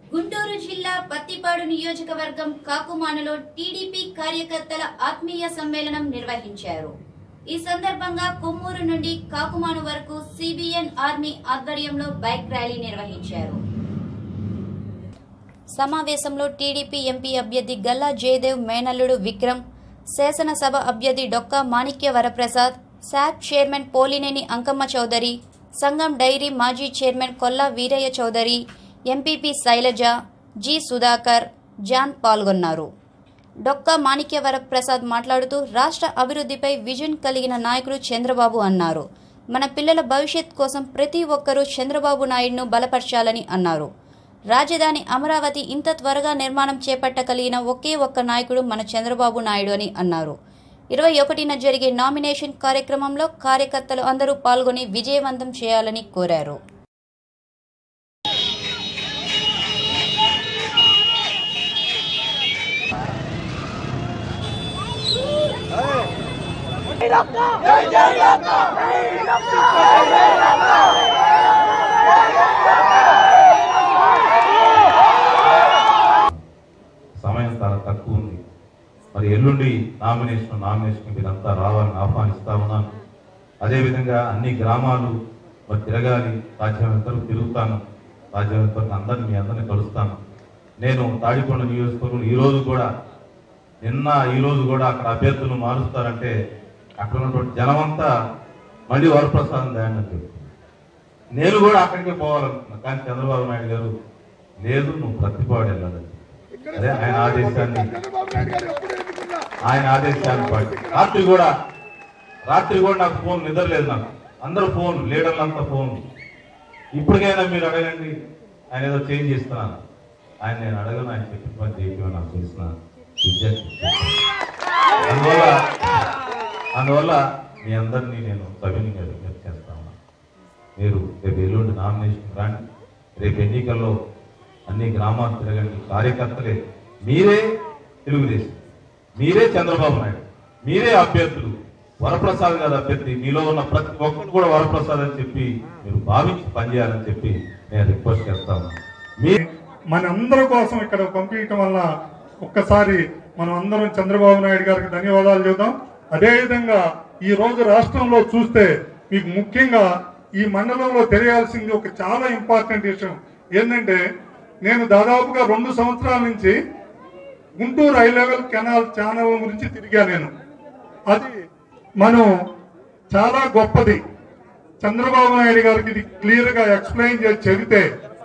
గుంటూరు జిల్లా పత్తిపాడు నియోజకవర్గం కాకుమానులో టీడీపీ కార్యకర్తల ఆత్మీయ సమ్మేళనం నిర్వహించారు ఈ సందర్భంగా కొమ్మూరు నుండి కాకుమాను వరకు సిబిఎన్ ఆర్మీ ఆధ్వర్యంలో బైక్ ర్యాలీ నిర్వహించారు సమావేశంలో టీడీపీ ఎంపీ అభ్యర్థి గల్లా జయదేవ్ మేనల్లుడు విక్రమ్ శాసనసభ అభ్యర్థి Dokka Manikya Varaprasad SAAP chairman Polineni Ankamma Chowdary Sangam dairy మాజీ chairman Kolla Veeraiah Chowdary MPP Sailaja G Sudhakar John పాల్గొన్నారు డొక్కా మాణిక్య వరప్రసాద్ మాట్లాడుతూ రాష్ట్ర అభివృద్ధిపై విజన్ కలిగిన నాయకుడు చంద్రబాబు అన్నారు మన పిల్లల భవిష్యత్ కోసం ప్రతి ఒక్కరూ చంద్రబాబు నాయుడును బలపరచాలని అన్నారు రాజధాని అమరావతి ఇంత త్వరగా నిర్మాణం చేపట్టగలిగిన ఒకే ఒక్క నాయకుడు మన చంద్రబాబు నాయుడు అని అన్నారు ఇరవై ఒకటిన జరిగే నామినేషన్ కార్యక్రమంలో కార్యకర్తలు అందరూ పాల్గొని విజయవంతం చేయాలని కోరారు సమయం చాలా తక్కువ ఉంది మరి ఎల్లుండి నామినేషన్ నామినేషన్ మీరంతా రావాలని ఆహ్వానిస్తా ఉన్నాను అదేవిధంగా అన్ని గ్రామాలు మరి తిరగాలి రాజ్యమంతరం తిరుగుతాను రాజ్యమంతరం అందరిని మీ అందరిని కలుస్తాను నేను తాడికొండ నియోజకవర్గం ఈ రోజు కూడా నిన్న ఈ రోజు కూడా అక్కడ అభ్యర్థులు మారుస్తారంటే అక్కడ ఉన్నటువంటి జనమంతా మళ్ళీ వరప్రసాదం దయాన్ని చెప్పి నేను కూడా అక్కడికే పోవాలనుకున్నా కానీ చంద్రబాబు నాయుడు గారు లేదు నువ్వు ప్రతిపాడు వెళ్ళాలని అదే ఆయన ఆదేశాన్ని ఆయన ఆదేశాన్ని పాటి రాత్రి కూడా రాత్రి కూడా నాకు ఫోన్ నిద్ర లేదు నాకు అందరూ ఫోన్ లీడర్లంతా ఫోన్ ఇప్పటికైనా మీరు అడగండి ఆయన ఏదో చేంజ్ చేస్తున్నాను ఆయన నేను అడగను ఆయన చెప్పిన పని చేయమని నాకు తెలిసిన విద్యార్థి అందువల్ల అందువల్ల మీ అందరినీ నేను సవినీయంగా విజ్ఞప్తి చేస్తా ఉన్నాను మీరు రేపు ఎల్లుండి నామినేషన్ రండి రేపు ఎన్నికల్లో అన్ని గ్రామాలు తిరగండి కార్యకర్తలే మీరే తెలుగుదేశం మీరే చంద్రబాబు నాయుడు మీరే అభ్యర్థులు వరప్రసాద్ గారు అభ్యర్థి మీలో ఉన్న ప్రతి ఒక్కరు కూడా వరప్రసాద్ అని చెప్పి మీరు భావించి పనిచేయాలని చెప్పి నేను రిక్వెస్ట్ చేస్తాను మీ మనందరి కోసం ఇక్కడ పంపించడం వల్ల ఒక్కసారి మనం అందరం చంద్రబాబు నాయుడు గారికి ధన్యవాదాలు చెబుదాం అదేవిధంగా ఈ రోజు రాష్ట్రంలో చూస్తే మీకు ముఖ్యంగా ఈ మండలంలో తెలియాల్సింది ఒక చాలా ఇంపార్టెంట్ విషయం ఏంటంటే నేను దాదాపుగా రెండు సంవత్సరాల నుంచి Guntur high level canal channel గురించి తిరిగా నేను అది మనం చాలా గొప్పది చంద్రబాబు నాయుడు గారికి ఇది క్లియర్ గా ఎక్స్ప్లెయిన్ చేసి చెబితే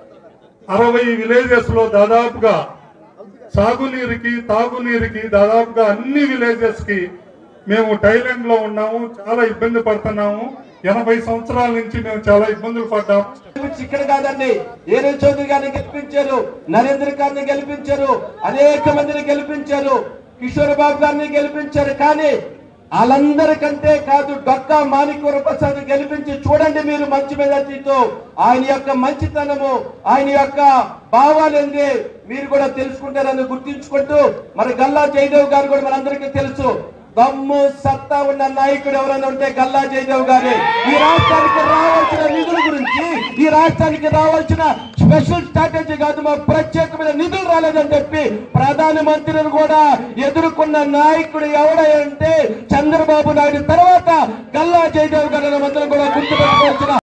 అరవై విలేజెస్ లో దాదాపుగా సాగునీరుకి తాగునీరుకి దాదాపుగా అన్ని విలేజెస్ కి మేము థైలాండ్ లో ఉన్నాము చాలా ఇబ్బంది పడుతున్నాము ఎనభై సంవత్సరాల నుంచి మేము చాలా ఇబ్బందులు పడ్డాము గెలిపించి ఇక్కడ కాదండి ఏరే చౌదరి గారిని గెలిపించారు నరేంద్ర గారిని గెలిపించారు అనేక మందిని గెలిపించారు కిషోర్ బాబు గారిని గెలిపించారు కానీ వాళ్ళందరికంటే కాదు డొక్కా మాణిక్వర ప్రసాద్ గెలిపించి చూడండి మీరు మంచి మెజార్టీతో ఆయన యొక్క మంచితనము ఆయన యొక్క భావాలేంది మీరు కూడా తెలుసుకుంటారని గుర్తించుకుంటూ మరి గల్లా జయదేవ్ గారు కూడా మనందరికీ తెలుసు దమ్ము సత్తా ఉన్న నాయకుడు ఎవరైనా ఉంటే గల్లా జయదేవ్ గారే ఈ రాష్ట్రానికి రావాల్సిన నిధుల గురించి ఈ రాష్ట్రానికి రావాల్సిన స్పెషల్ స్ట్రాటజీ కాదు మా ప్రత్యేకమైన నిధులు రాలేదని చెప్పి ప్రధానమంత్రిని కూడా ఎదుర్కొన్న నాయకుడు ఎవడంటే చంద్రబాబు నాయుడు తర్వాత గల్లా జయదేవ్ గారు మంత్రులు కూడా గుర్తుపెట్టుకోవాల్సిన